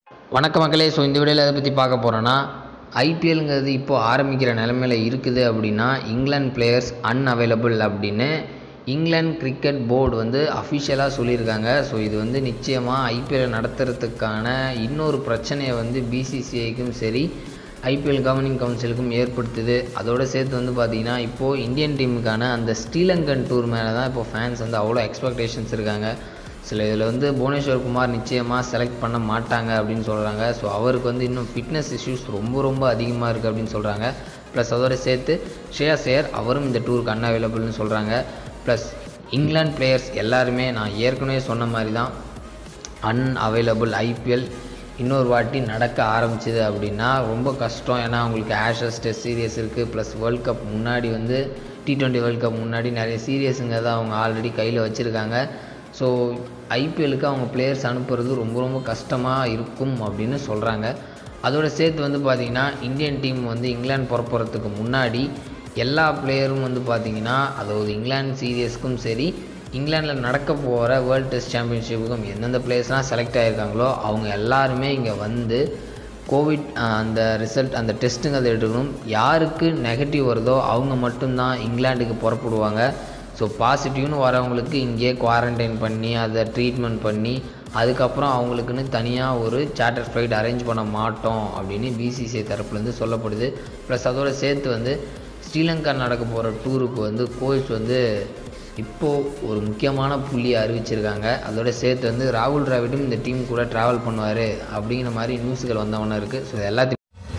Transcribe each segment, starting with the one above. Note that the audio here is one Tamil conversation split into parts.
வணக்க மக்களே ஸோ இந்த வீடியோவில் எதை பற்றி பார்க்க போகிறோன்னா ஐபிஎல்ங்கிறது இப்போது ஆரம்பிக்கிற நிலமையில இருக்குது அப்படின்னா இங்கிலாந்து பிளேயர்ஸ் அன்அவைலபிள் அப்படின்னு இங்கிலாந்து கிரிக்கெட் போர்டு வந்து அஃபிஷியலாக சொல்லியிருக்காங்க ஸோ இது வந்து நிச்சயமாக ஐபிஎல் நடத்துறதுக்கான இன்னொரு பிரச்சனையை வந்து பிசிசிஐக்கும் சரி ஐபிஎல் கவர்னிங் கவுன்சிலுக்கும் ஏற்படுத்துது அதோடு சேர்த்து வந்து பார்த்திங்கன்னா இப்போது இந்தியன் டீமுக்கான அந்த ஸ்ரீலங்கன் டூர் மேலே தான் இப்போ ஃபேன்ஸ் வந்து அவ்வளோ எக்ஸ்பெக்டேஷன்ஸ் இருக்காங்க சில இதில் வந்து புவனேஸ்வர் குமார் நிச்சயமாக செலக்ட் பண்ண மாட்டாங்க அப்படின்னு சொல்கிறாங்க ஸோ அவருக்கு வந்து இன்னும் ஃபிட்னஸ் இஷ்யூஸ் ரொம்ப ரொம்ப அதிகமாக இருக்குது அப்படின்னு சொல்கிறாங்க ப்ளஸ் அதோட சேர்த்து ஸ்ரேயா சேர் அவரும் இந்த டூருக்கு அன்அவைலபிள்னு சொல்கிறாங்க ப்ளஸ் இங்கிலாந்து பிளேயர்ஸ் எல்லாருமே நான் ஏற்கனவே சொன்ன மாதிரி தான் அன்அவைலபிள் ஐபிஎல் இன்னொரு வாட்டி நடக்க ஆரம்பிச்சிது அப்படின்னா ரொம்ப கஷ்டம் ஏன்னா அவங்களுக்கு ஆஷஸ் டெஸ்ட் சீரியஸ் இருக்குது ப்ளஸ் வேர்ல்ட் கப் முன்னாடி வந்து டி டுவெண்ட்டி வேர்ல்ட் கப் முன்னாடி நிறைய சீரியஸுங்க தான் அவங்க ஆல்ரெடி கையில் வச்சுருக்காங்க ஸோ ஐபிஎலுக்கு அவங்க பிளேயர்ஸ் அனுப்புறது ரொம்ப ரொம்ப கஷ்டமாக இருக்கும் அப்படின்னு சொல்கிறாங்க அதோட சேர்த்து வந்து பார்த்திங்கன்னா இந்தியன் டீம் வந்து இங்கிலாந்து புறப்படுறதுக்கு முன்னாடி எல்லா பிளேயரும் வந்து பார்த்திங்கன்னா அதாவது இங்கிலாந்து சீரியஸ்க்கும் சரி இங்கிலாந்தில் நடக்க போகிற வேர்ல்டு டெஸ்ட் சாம்பியன்ஷிப்புக்கும் எந்தெந்த பிளேயர்ஸ்லாம் செலக்ட் ஆகியிருக்காங்களோ அவங்க எல்லாருமே இங்கே வந்து கோவிட் அந்த ரிசல்ட் அந்த டெஸ்ட்டுங்கிறத எடுக்கணும் யாருக்கு நெகட்டிவ் வருதோ அவங்க மட்டும்தான் இங்கிலாந்துக்கு புறப்படுவாங்க ஸோ பாசிட்டிவ்னு வரவங்களுக்கு இங்கேயே குவாரண்டைன் பண்ணி அதை ட்ரீட்மெண்ட் பண்ணி அதுக்கப்புறம் அவங்களுக்குன்னு தனியாக ஒரு சார்ட்டர் ஃப்ளைட் அரேஞ்ச் பண்ண மாட்டோம் அப்படின்னு பிசிசிஐ தரப்புலேருந்து சொல்லப்படுது ப்ளஸ் அதோட சேர்த்து வந்து ஸ்ரீலங்கா நடக்க போகிற டூருக்கு வந்து கோச் வந்து இப்போது ஒரு முக்கியமான புள்ளியை அறிவிச்சிருக்காங்க அதோட சேர்த்து வந்து ராகுல் டிராவிடும் இந்த டீம் கூட ட்ராவல் பண்ணுவார் அப்படிங்கிற மாதிரி நியூஸுகள் வந்தவொன்னே இருக்குது ஸோ எல்லாத்தையும்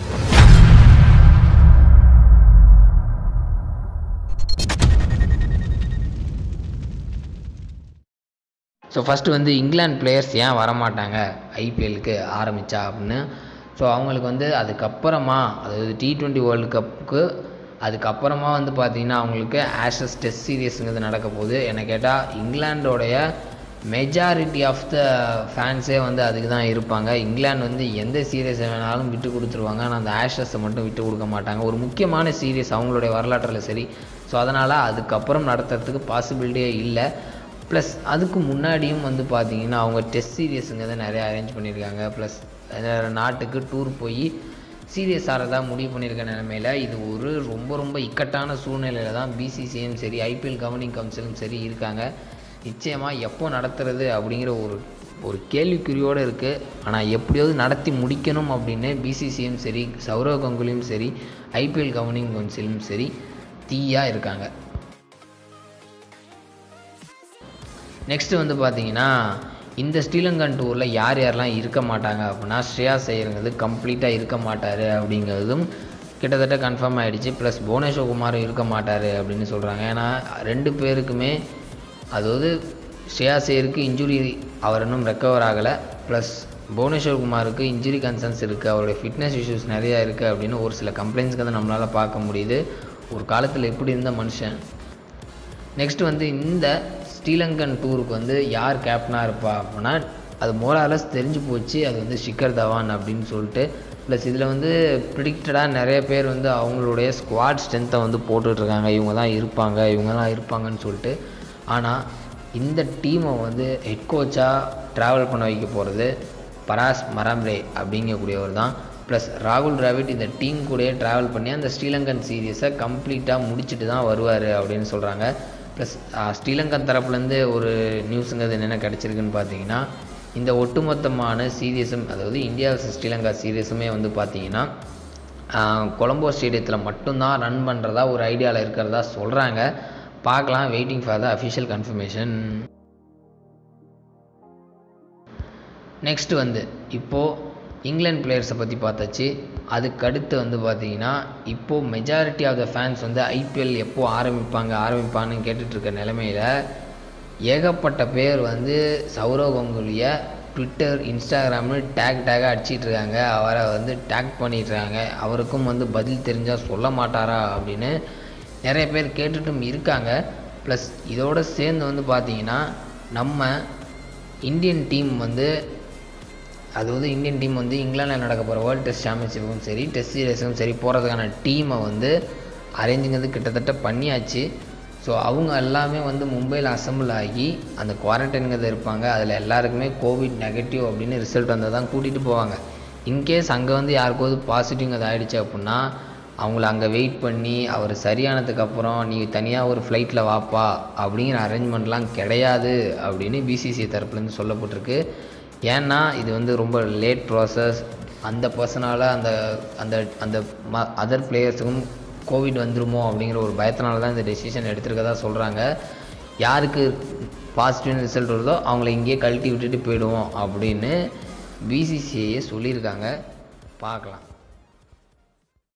ஸோ ஃபஸ்ட்டு வந்து இங்கிலாந்து பிளேயர்ஸ் ஏன் வரமாட்டாங்க ஐபிஎலுக்கு ஆரம்பித்தா அப்படின்னு ஸோ அவங்களுக்கு வந்து அதுக்கப்புறமா அதாவது டி ட்வெண்ட்டி வேர்ல்டு கப்புக்கு அதுக்கப்புறமா வந்து பார்த்திங்கன்னா அவங்களுக்கு ஆஷஸ் டெஸ்ட் சீரியஸுங்கிறது நடக்க போகுது என்னை கேட்டால் இங்கிலாண்டோடைய மெஜாரிட்டி ஆஃப் த ஃபேன்ஸே வந்து அதுக்கு தான் இருப்பாங்க இங்கிலாந்து வந்து எந்த சீரியஸை வேணாலும் விட்டு கொடுத்துருவாங்க ஆனால் அந்த ஆஷஸை மட்டும் விட்டு கொடுக்க மாட்டாங்க ஒரு முக்கியமான சீரியஸ் அவங்களுடைய வரலாற்றில் சரி ஸோ அதனால் அதுக்கப்புறம் நடத்துறதுக்கு பாசிபிலிட்டியே இல்லை ப்ளஸ் அதுக்கு முன்னாடியும் வந்து பார்த்தீங்கன்னா அவங்க டெஸ்ட் சீரியஸுங்கிறத நிறைய அரேஞ்ச் பண்ணியிருக்காங்க ப்ளஸ் நாட்டுக்கு டூர் போய் சீரியஸ் ஆகிறதா முடிவு பண்ணியிருக்க நிலமையில் இது ஒரு ரொம்ப ரொம்ப இக்கட்டான சூழ்நிலையில் தான் பிசிசியும் சரி ஐபிஎல் கவர்னிங் கவுன்சிலும் சரி இருக்காங்க நிச்சயமாக எப்போ நடத்துறது அப்படிங்கிற ஒரு ஒரு கேள்விக்குறியோடு இருக்குது ஆனால் எப்படியாவது நடத்தி முடிக்கணும் அப்படின்னு பிசிசியும் சரி சௌரவ் கங்குலியும் சரி ஐபிஎல் கவர்னிங் கவுன்சிலும் சரி தீயாக இருக்காங்க நெக்ஸ்ட்டு வந்து பார்த்தீங்கன்னா இந்த ஸ்ரீலங்கன் டூரில் யார் யாரெல்லாம் இருக்க மாட்டாங்க அப்படின்னா ஸ்ரேயா செய்யறது கம்ப்ளீட்டாக இருக்க மாட்டார் அப்படிங்கிறதும் கிட்டத்தட்ட கன்ஃபார்ம் ஆகிடுச்சு ப்ளஸ் புவனேஸ்வர் குமாரும் இருக்க மாட்டார் அப்படின்னு சொல்கிறாங்க ஏன்னா ரெண்டு பேருக்குமே அதாவது ஸ்ரேயா சேருக்கு இன்ஜுரி அவர் இன்னும் ரெக்கவர் ஆகலை ப்ளஸ் புவனேஸ்வர் குமாருக்கு இன்ஜுரி கன்சர்ன்ஸ் இருக்குது அவருடைய ஃபிட்னஸ் இஷ்யூஸ் நிறையா இருக்குது அப்படின்னு ஒரு சில கம்ப்ளைண்ட்ஸ்க்கு வந்து நம்மளால் பார்க்க முடியுது ஒரு காலத்தில் எப்படி இருந்த மனுஷன் நெக்ஸ்ட் வந்து இந்த ஸ்ரீலங்கன் டூருக்கு வந்து யார் கேப்டனாக இருப்பா அப்படின்னா அது மோராலஸ் தெரிஞ்சு போச்சு அது வந்து ஷிக்கர் தவான் அப்படின்னு சொல்லிட்டு ப்ளஸ் இதில் வந்து ப்ரிடிக்டடாக நிறைய பேர் வந்து அவங்களுடைய ஸ்குவாட் ஸ்ட்ரென்த்தை வந்து போட்டுட்ருக்காங்க இவங்க தான் இருப்பாங்க இவங்க தான் இருப்பாங்கன்னு சொல்லிட்டு ஆனால் இந்த டீமை வந்து ஹெட் கோச்சாக ட்ராவல் பண்ண வைக்க போகிறது பராஸ் மராம்ரே அப்படிங்கக்கூடியவர் தான் ப்ளஸ் ராகுல் டிராவிட் இந்த டீம் கூடயே ட்ராவல் பண்ணி அந்த ஸ்ரீலங்கன் சீரியஸை கம்ப்ளீட்டாக முடிச்சுட்டு தான் வருவார் அப்படின்னு சொல்கிறாங்க ப்ளஸ் ஸ்ரீலங்கன் தரப்புலேருந்து ஒரு நியூஸுங்கிறது என்னென்ன கிடச்சிருக்குன்னு பார்த்தீங்கன்னா இந்த ஒட்டுமொத்தமான சீரியஸும் அதாவது இந்தியா vs ஸ்ரீலங்கா சீரியஸுமே வந்து பார்த்தீங்கன்னா கொலம்போ ஸ்டேடியத்தில் மட்டும்தான் ரன் பண்ணுறதா ஒரு ஐடியாவில் இருக்கிறதா சொல்கிறாங்க பார்க்கலாம் waiting for the official confirmation next வந்து இப்போது இங்கிலாந்து பிளேயர்ஸை பற்றி பார்த்தாச்சு அதுக்கடுத்து வந்து பார்த்தீங்கன்னா இப்போது மெஜாரிட்டி ஆஃப் த ஃபேன்ஸ் வந்து ஐபிஎல் எப்போ ஆரம்பிப்பாங்க ஆரம்பிப்பான்னு கேட்டுட்ருக்க நிலமையில் ஏகப்பட்ட பேர் வந்து சௌரவ் கங்குலியை ட்விட்டர் இன்ஸ்டாகிராம்னு டேக் டேக்காக அடிச்சிட்ருக்காங்க அவரை வந்து டேக் பண்ணிடுறாங்க அவருக்கும் வந்து பதில் தெரிஞ்சால் சொல்ல மாட்டாரா அப்படின்னு நிறைய பேர் கேட்டுட்டும் இருக்காங்க ப்ளஸ் இதோடு சேர்ந்து வந்து பார்த்தீங்கன்னா நம்ம இந்தியன் டீம் வந்து அதாவது இந்தியன் டீம் வந்து இங்கிலாந்தில் நடக்க போகிற வேர்ல்டு டெஸ்ட் சாம்பியன்ஷிப்புக்கும் சரி டெஸ்ட் சீரியஸுக்கும் சரி போகிறதுக்கான டீமை வந்து அரேஞ்சுங்கிறது கிட்டத்தட்ட பண்ணியாச்சு ஸோ அவங்க எல்லாமே வந்து மும்பையில் அசம்பிள் ஆகி அந்த குவாரண்டைனுங்கிறது இருப்பாங்க அதில் எல்லாருக்குமே கோவிட் நெகட்டிவ் அப்படின்னு ரிசல்ட் வந்தால் தான் கூட்டிகிட்டு போவாங்க இன்கேஸ் அங்கே வந்து யாருக்காவது பாசிட்டிவ்ங்கிறது ஆயிடுச்சு அப்படின்னா அவங்கள அங்கே வெயிட் பண்ணி அவர் சரியானதுக்கப்புறம் நீ தனியாக ஒரு ஃப்ளைட்டில் வாப்பா அப்படிங்கிற அரேஞ்ச்மெண்ட்லாம் கிடையாது அப்படின்னு பிசிசிஐ தரப்புலேருந்து சொல்லப்பட்டிருக்கு ஏன்னா இது வந்து ரொம்ப லேட் ப்ராசஸ் அந்த பர்சனால் அந்த அந்த அந்த ம அதர் பிளேயர்ஸுக்கும் கோவிட் வந்துருமோ அப்படிங்கிற ஒரு பயத்தினால தான் இந்த டெசிஷன் எடுத்திருக்கதா சொல்கிறாங்க யாருக்கு பாசிட்டிவ் ரிசல்ட் வருதோ அவங்கள இங்கேயே கழட்டி விட்டுட்டு போயிடுவோம் அப்படின்னு பிசிசிஐயே சொல்லியிருக்காங்க பார்க்கலாம்